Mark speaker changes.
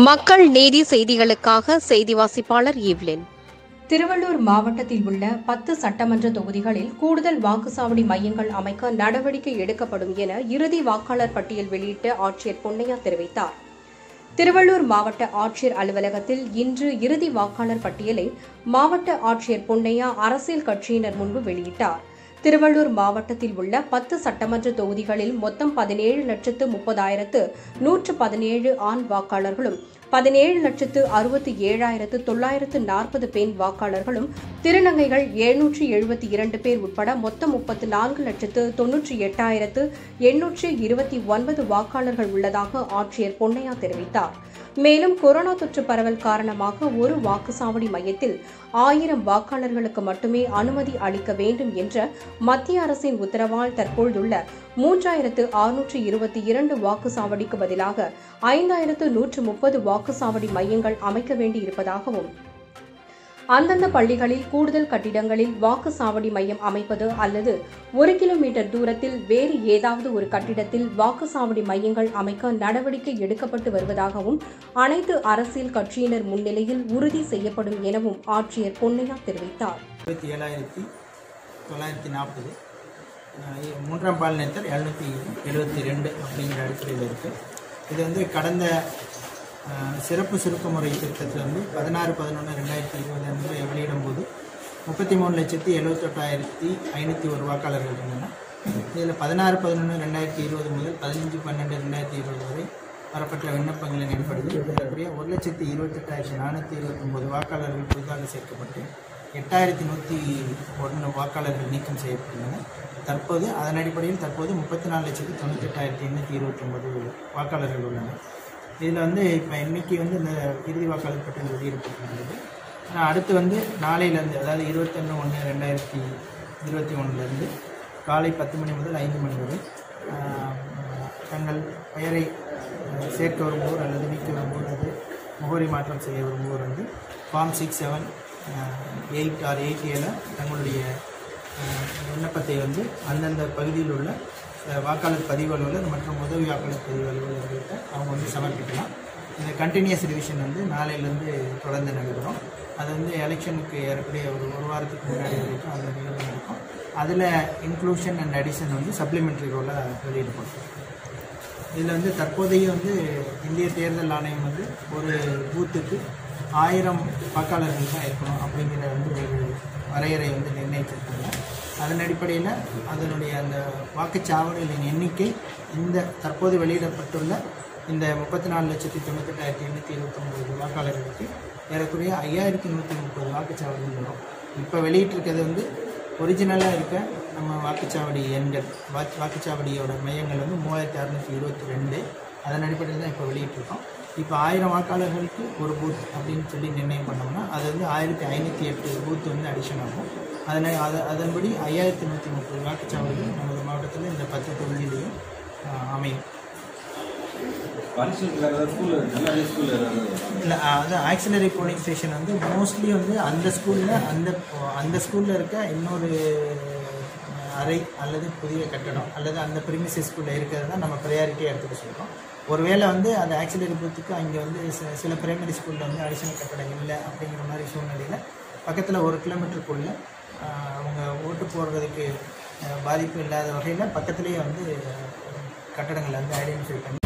Speaker 1: மக்கள் நீதி செய்திகளுக்காக செய்தி வாசிப்பாளர் ஈவ்லின்
Speaker 2: திருவள்ளூர் மாவட்டத்தில் உள்ள பத்து சட்டமன்ற தொகுதிகளில் கூடுதல் வாக்குச்சாவடி மையங்கள் அமைக்க நடவடிக்கை எடுக்கப்படும் என இறுதி வாக்காளர் பட்டியல் வெளியிட்ட ஆட்சியர் பொன்னையா தெரிவித்தார் திருவள்ளூர் மாவட்ட ஆட்சியர் அலுவலகத்தில் இன்று இறுதி வாக்காளர் பட்டியலை மாவட்ட ஆட்சியர் பொன்னையா அரசியல் கட்சியினர் முன்பு வெளியிட்டார் திருவள்ளூர் மாவட்டத்தில் உள்ள பத்து சட்டமன்ற தொகுதிகளில் மொத்தம் பதினேழு லட்சத்து முப்பதாயிரத்து நூற்று பதினேழு ஆண் வாக்காளர்களும் பதினேழு லட்சத்து அறுபத்தி ஏழாயிரத்து தொள்ளாயிரத்து நாற்பது பெண் வாக்காளர்களும் திருநங்கைகள் எழுநூற்றி எழுபத்தி இரண்டு பேர் உட்பட மொத்தம் முப்பத்து நான்கு லட்சத்து தொன்னூற்றி எட்டாயிரத்து எண்ணூற்று இருபத்தி ஒன்பது வாக்காளர்கள் உள்ளதாக ஆட்சியர் பொன்னையா தெரிவித்தார் மேலும் கொரோனா தொற்று பரவல் காரணமாக ஒரு வாக்குச்சாவடி மையத்தில் ஆயிரம் வாக்காளர்களுக்கு மட்டுமே அனுமதி அளிக்க வேண்டும் என்ற மத்திய அரசின் உத்தரவால் தற்பொழுதுள்ள மூன்றாயிரத்து அறுநூற்று இருபத்தி இரண்டு வாக்குச்சாவடிக்கு பதிலாக ஐந்தாயிரத்து நூற்று முப்பது வாக்குச்சாவடி மையங்கள் அமைக்க வேண்டியிருப்பதாகவும் அந்தந்த பள்ளிகளில் கூடுதல் கட்டிடங்களில் வாக்குச்சாவடி மையம் அமைப்பது அல்லது ஒரு கிலோமீட்டர் தூரத்தில் வேறு ஏதாவது ஒரு கட்டிடத்தில் வாக்குச்சாவடி மையங்கள் அமைக்க நடவடிக்கை எடுக்கப்பட்டு வருவதாகவும் அனைத்து அரசியல் கட்சியினர் முன்னிலையில் உறுதி செய்யப்படும் எனவும் ஆட்சியர் பொன்னையா தெரிவித்தார்
Speaker 3: இருபத்தி ஏழாயிரத்தி தொள்ளாயிரத்தி நாற்பது மூன்றாம் பாலினத்தர் எழுநூற்றி எழுபத்தி ரெண்டு அப்படிங்கிற அடிப்படையில் இருக்குது இது வந்து கடந்த அஹ், சிறப்பு சுருக்க முறை திருத்தத்தில் வந்து பதினாறு பதினொன்று ரெண்டாயிரத்தி இருபது அன்று வெளியிடும் போது முப்பத்தி மூணு லட்சத்தி எழுபத்தெட்டாயிரத்தி ஐநூற்றி ஒரு வாக்காளர்கள் இருந்தன இதில் பதினாறு பதினொன்று ரெண்டாயிரத்தி இருபது முதல் பதினஞ்சு பன்னெண்டு ரெண்டாயிரத்தி இருபது வரை வரப்பட்ட விண்ணப்பங்களின் அடிப்படையில் இதற்குரிய ஒரு லட்சத்தி இருபத்தெட்டாயிரத்தி நானூற்றி இருபத்தொம்போது வாக்காளர்கள் புதிதாக சேர்க்கப்பட்டு எட்டாயிரத்தி நூற்றி ஒன்று வாக்காளர்கள் நீக்கம் செய்யப்பட்டுள்ளன தற்போது அதன் அடிப்படையில் தற்போது முப்பத்தி நாலு லட்சத்தி தொண்ணூத்தெட்டாயிரத்தி எண்ணூற்றி இருபத்தொம்பது வாக்காளர்கள் உள்ளனர் இதில் வந்து இப்போ இன்னைக்கு வந்து இந்த இறுதி வாக்காளர் பட்டியல் வெளியிடப்பட்டுள்ளது ஆனால் அடுத்து வந்து நாளையிலேருந்து அதாவது இருபத்தொன்று ஒன்று ரெண்டாயிரத்தி இருபத்தி ஒன்றுலேருந்து காலை பத்து மணி முதல் ஐந்து மணி வரை ஆஹ், தங்கள் பெயரை ஆஹ், சேர்க்க விரும்புவோர் அல்லது நீக்க விரும்புவோர் அல்லது முகவரி மாற்றம் செய்ய விரும்புவோர் வந்து form six seven eight or eight ஏல தங்களுடைய ஆஹ், விண்ணப்பத்தை வந்து அந்தந்த பகுதியில் உள்ள ஆஹ், வாக்காளர் பதிவு அலுவலர் மற்றும் உதவி வாக்காளர் பதிவு அலுவலர்கள்ட்ட அவங்க வந்து சமர்ப்பிக்கலாம் இந்த கண்டினியூஸ் ரிவிஷன் வந்து நாளையிலேருந்து தொடர்ந்து நடைபெறும் அது வந்து எலெக்ஷனுக்கு ஏறக்கூடிய ஒரு ஒரு வாரத்துக்கு முன்னாடி வரைக்கும் அந்த நிகழ்வு நடக்கும் அதில் இன்க்ளூஷன் அண்ட் அடிஷன் வந்து சப்ளிமெண்ட்ரி ரோலாக வெளியிடப்படும் இதில் வந்து தற்போதைய வந்து இந்திய தேர்தல் ஆணையம் வந்து ஒரு பூத்துக்கு ஆயிரம் வாக்காளர்கள் தான் இருக்கணும் அப்படிங்கிற வந்து ஒரு வரையறை வந்து நிர்ணயிச்சிருக்காங்க அதன் அடிப்படையில் அதனுடைய அந்த வாக்குச்சாவடிகளின் எண்ணிக்கை இந்த தற்போது வெளியிடப்பட்டுள்ள இந்த முப்பத்தி நாலு லட்சத்தி தொண்ணூத்தெட்டாயிரத்தி எண்ணூற்றி இருபத்தொம்பது வாக்காளர்களுக்கு ஏறக்குறைய ஐயாயிரத்தி நூற்றி முப்பது வாக்குச்சாவடிகள் வரும் இப்போ வெளியிட்டிருக்கிறது வந்து ஒரிஜினலாக இருக்க நம்ம வாக்குச்சாவடி எண்கள் வாக்கு வாக்குச்சாவடியோட மையங்கள் வந்து மூவாயிரத்தி அறநூற்றி இருபத்தி ரெண்டு அதன் அடிப்படையில் தான் இப்போ வெளியிட்டிருக்கோம் இப்போ ஆயிரம் வாக்காளர்களுக்கு ஒரு பூத் அப்படின்னு சொல்லி நிர்ணயம் பண்ணோம்னா அது வந்து ஆயிரத்தி ஐநூற்றி எட்டு பூத் வந்து அடிஷன் ஆகும் அதனை அது அதன்படி ஐயாயிரத்தி நூற்றி முப்பது வாக்குச்சாவடிகள் நமது மாவட்டத்தில் இந்த பத்து தொகுதியிலையும் ஆஹ், அமையும்
Speaker 4: பரிசு வேறு ஏதாவது ஸ்கூலில் இருக்குல்ல அதே ஸ்கூலில் ஏதாவது
Speaker 3: இல்லை அது ஆக்சிலரி போலிங் ஸ்டேஷன் வந்து மோஸ்ட்லி வந்து அந்த ஸ்கூலில் அந்த அந்த ஸ்கூலில் இருக்க இன்னொரு அறை அல்லது புதிய கட்டடம் அல்லது அந்த பிரிமிசஸ் ஸ்கூலில் இருக்கிறது தான் நம்ம ப்ரையாரிட்டியாக எடுத்துக்க சொல்கிறோம் ஒருவேளை வந்து அந்த ஆக்சிலரி பூத்துக்கு அங்கே வந்து சி- சில பிரைமரி ஸ்கூலில் வந்து அடிஷனல் கட்டடம் இல்லை அப்படிங்கிற மாதிரி சூழ்நிலையில் பக்கத்தில் ஒரு கிலோமீட்டருக்குள்ளே அவங்க ஓட்டு போடுறதுக்கு அஹ், பாதிப்பு இல்லாத வகையில் பக்கத்துலேயே வந்து அஹ், கட்டடங்களை வந்து ஐடென்டிஃபை பண்ணி